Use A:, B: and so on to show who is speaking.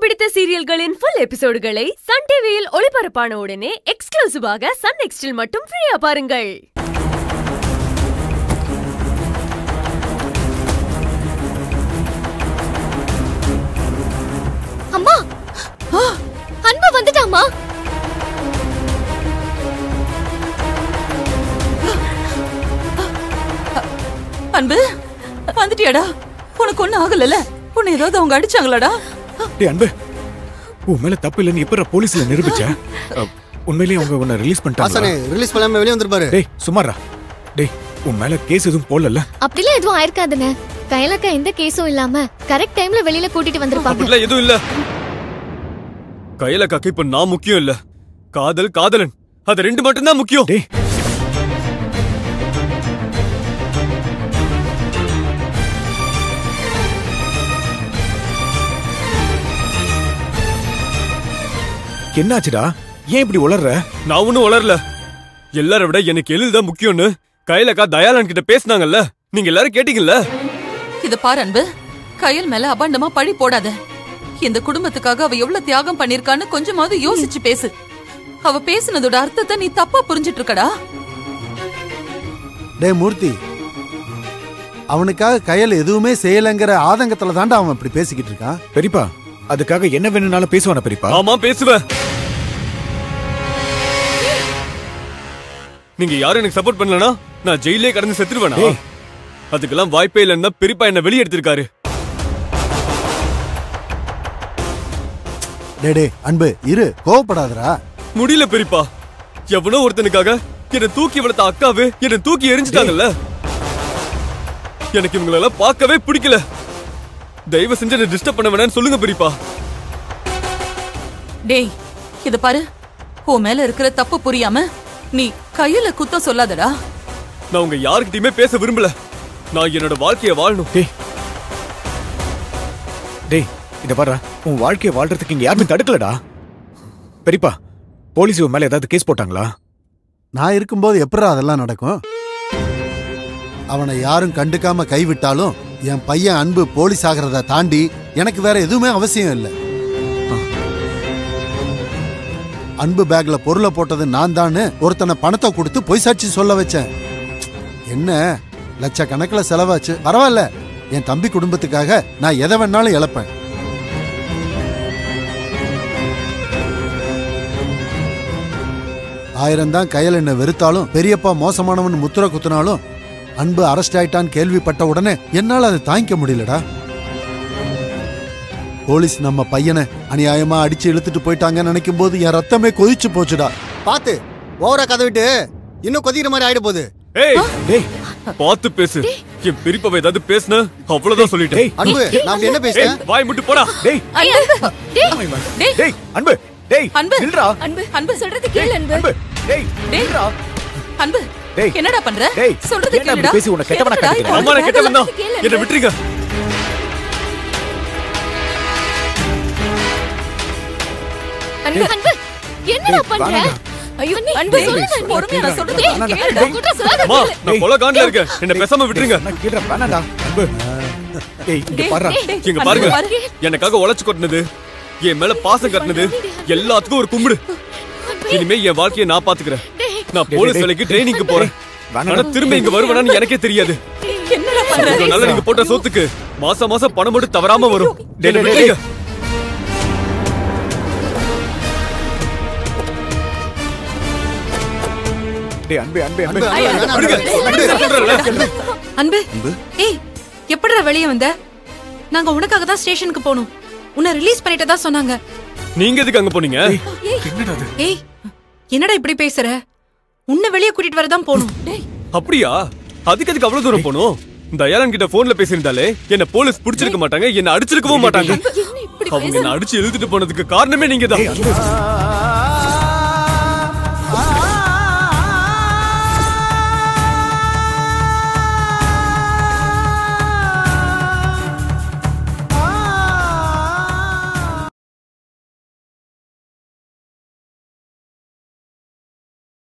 A: பிடித்த சீரியல்களின் full எபிசோடுகளை Sun டிவியில் ஒளிபரப்பான உடனே எக்ஸ்க்ளூசிவாக சன் நெக்ஸ்டில் மட்டும் ஃப்ரீயா பாருங்கள்
B: அம்மா ஆ, அன்பு வந்துட்டாமா
C: அன்பு வந்துட்டியாடா உனக்கு ஒண்ணும் ஆகலல உன்னை ஏதாவது அவங்க அடிச்சாங்களாடா
D: டேய் அன்பு உன் மேல தப்பு இல்லைன்னு எப்பற போலீஸ்ல நிரூபிச்ச அ, உண்மையிலேயே அவங்க உன்னை ரிலீஸ்
E: ஹாசனே
D: பண்ணிட்டாங்க
E: ரிலீஸ் பண்ணாம வெளியே வந்திருப்பாரு
D: டேய் சுமாரா டேய் உன் மேல கேஸ் எதுவும் போடல
B: அப்படிலாம் எதுவும் ஆயிருக்காதுங்க கையலக்கா எந்த கேஸும் இல்லாம கரெக்ட் டைம்ல வெளியில கூட்டிட்டு வந்திருப்பாங்க
F: அப்படிலாம் எதுவும் இல்ல கையில காக்க இப்ப நான் முக்கியம் இல்ல காதல் காதலன் அது ரெண்டு மட்டும்தான் முக்கியம்
D: டேய் என்னாச்சுடா ஏன் இப்படி உளர்ற
F: நான் ஒண்ணும் வளரல எல்லாரை விட எனக்கு எழில் தான் முக்கியம்னு கையிலக்கா தயாளன் கிட்ட பேசினாங்கல்ல நீங்க எல்லாரும் கேட்டீங்கல்ல
C: இத பாரு அன்பு கையல் மேல அபாண்டமா பழி போடாத இந்த குடும்பத்துக்காக அவ எவ்வளவு தியாகம் பண்ணிருக்கான்னு கொஞ்சமாவது யோசிச்சு பேசு அவ பேசுனதோட அர்த்தத்தை நீ தப்பா புரிஞ்சிட்டு இருக்கடா
E: டேய் மூர்த்தி அவனுக்காக கையில் எதுவுமே செய்யலைங்கிற ஆதங்கத்துல தாண்டா அவன் இப்படி பேசிக்கிட்டு இருக்கான்
D: பெரியப்பா அதுக்காக என்ன வேணும்னாலும் பேசுவானா பெரியப்பா
F: ஆமா பேசுவேன் நீங்க யாரும் எனக்கு சப்போர்ட் பண்ணலனா நான் ஜெயிலே கடந்து செத்துருவேனா
D: டேய்.
F: அதுக்கெல்லாம் வாய்ப்பே இல்லைன்னா பெரியப்பா என்ன வெளியே எடுத்திருக்காரு
E: டே டே அன்பு இரு கோவப்படாதடா
F: முடியல பெரியப்பா எவனோ ஒருத்தனுக்காக என்ன தூக்கி வளர்த்த அக்காவே என்ன தூக்கி எரிஞ்சிட்டாங்கல்ல எனக்கு இவங்களெல்லாம் பார்க்கவே பிடிக்கல தயவு செஞ்சு என்ன டிஸ்டர்ப் பண்ண வேணாம்னு சொல்லுங்க பெரியப்பா
C: டேய் இத பாரு உன் மேல இருக்கிற தப்பு புரியாம நீ கையில குத்தம் சொல்லாதடா
F: நான் உங்க யாருக்கிட்டயுமே பேச விரும்பல நான் என்னோட வாழ்க்கைய வாழணும்
D: டேய் டேய் இத பாரு உன் வாழ்க்கைய வாழ்றதுக்கு இங்க யாருமே தடுக்கலடா பெரியப்பா போலீஸ் உன் மேல ஏதாவது கேஸ் போட்டாங்களா
E: நான் இருக்கும்போது எப்படா அதெல்லாம் நடக்கும் அவனை யாரும் கண்டுக்காம கைவிட்டாலும் என் பையன் அன்பு போலீஸ் ஆகிறத தாண்டி எனக்கு வேற எதுவுமே அவசியம் இல்லை அன்பு பேக்ல பொருளை போட்டது நான் தான்னு ஒருத்தனை பணத்தை கொடுத்து பொய் சாட்சி சொல்ல வச்சேன் என்ன லட்சக்கணக்கில் செலவாச்சு பரவாயில்ல என் தம்பி குடும்பத்துக்காக நான் எதை வேணாலும் இழப்பேன் ஆயிரம் தான் கையில் என்ன வெறுத்தாலும் பெரியப்பா மோசமானவன் முத்திர குத்துனாலும் அன்பு அரெஸ்ட் ஆயிட்டான்னு கேள்விப்பட்ட உடனே என்னால அதை தாங்கிக்க முடியலடா போலீஸ் நம்ம பையனை அநியாயமா அடிச்சு இழுத்துட்டு போயிட்டாங்கன்னு நினைக்கும் போது என் ரத்தமே கொதிச்சு போச்சுடா
G: பாத்து ஓவரா கதை விட்டு இன்னும் கொதிக்கிற மாதிரி ஆயிட போகுது
F: ஏய்
D: டேய்
F: பார்த்து பேசு என் பெரியப்பாவை ஏதாவது பேசுன அவ்வளவுதான் சொல்லிட்டேன்
D: டேய்
G: அன்பு நான் அப்படி என்ன
F: ஏய்,
G: பேசுறேன்
F: வாய் முட்டு போடா
D: டேய்
C: டேய்
D: டேய் அன்பு டேய்
C: அன்பு
D: நில்றா
C: அன்பு அன்பு சொல்றது கேளு அன்பு
D: அன்பு டேய்
C: டேய்
D: நில்றா
C: அன்பு
D: டேய்.
C: என்னடா பண்ற
D: டேய்,
C: சொல்றது
D: ஏன்டா இப்படி
C: கேளுடா
D: பேசி உன்னை கெட்டவனா
C: எதுக்குடா
D: காட்டிக்கிறேன்?
C: இப்படி
F: அம்மா நான் கிட்ட வந்தா
C: கேளு
F: என்ன
C: அன்பு.
F: விட்டுருங்க
B: அன்பு அன்பு என்னடா
D: டேய்,
B: பண்ற
D: வாடா.
B: ஐயோ அன்பு
C: டேய்,
B: சொல்லுடா அன்பு.
C: பொறுமையா நான் சொல்றது
B: டேய்,
C: கொஞ்சம்
B: டேய்,
C: கேளுடா.
B: குற்றம் சொல்லாத.
F: அம்மா நான் கொலை காண்டில இருக்கேன் என்ன பேசாம விட்டுருங்க
D: நான் கேக்குறேன் வேணாடா அன்பு டேய் இங்க
C: டேய்,
D: பாருடா
C: டேய்,
F: இங்க
C: அன்பு
F: பாருங்க
C: பாரு.
F: எனக்காக உழைச்சு கொட்டினது என் மேல பாசம் கட்டினது எல்லாத்துக்கும் ஒரு கும்பிடு இனிமே என் வாழ்க்கைய நான் பாத்துக்கிறேன் நான்
D: டேய்,
F: போலீஸ்
D: டேய்,
F: வேலைக்கு ட்ரைனிங்க்கு போறேன்
D: வேணாடா.
F: ஆனா திரும்ப இங்க வருவேனான்னு எனக்கே தெரியாது
C: என்னடா பண்ற
F: இவ்வளவு நாளா நீங்க போட்ட சொத்துக்கு மாசம் மாசம் பணம் மட்டும் தவறாம வரும்
D: டேய்,
F: என்ன
D: டேய்,
F: விட்டுருங்க
D: டேய் அன்பு அன்பு அன்பு
G: அன்பு, அன்பு, வேணாம்,
F: விடுங்க.
G: அன்பு.
F: நான் சொல்றேன்ல.
H: அன்பு ஏய் எப்படிடா வெளிய வந்த நாங்க உனக்காக தான் ஸ்டேஷனுக்கு போனோம் உன்னை ரிலீஸ் பண்ணிட்டதா சொன்னாங்க
F: நீங்க எதுக்கு அங்க போனீங்க
D: என்னடா அது
H: ஏய் என்னடா இப்படி பேசுற உன்னை வெளிய கூட்டிட்டு வரதான் போனோம்
C: டேய்
F: அப்படியா அதுக்கு எதுக்கு அவ்வளவு தூரம் போகணும் தயாளன் கிட்ட போன்ல பேசியிருந்தாலே என்ன போலீஸ் புடிச்சிருக்க மாட்டாங்க என்ன அடிச்சிருக்கவும் மாட்டாங்க
C: என்ன இப்படி
F: அவங்க என்ன அடிச்சு இழுத்துட்டு போனதுக்கு காரணமே நீங்க தான்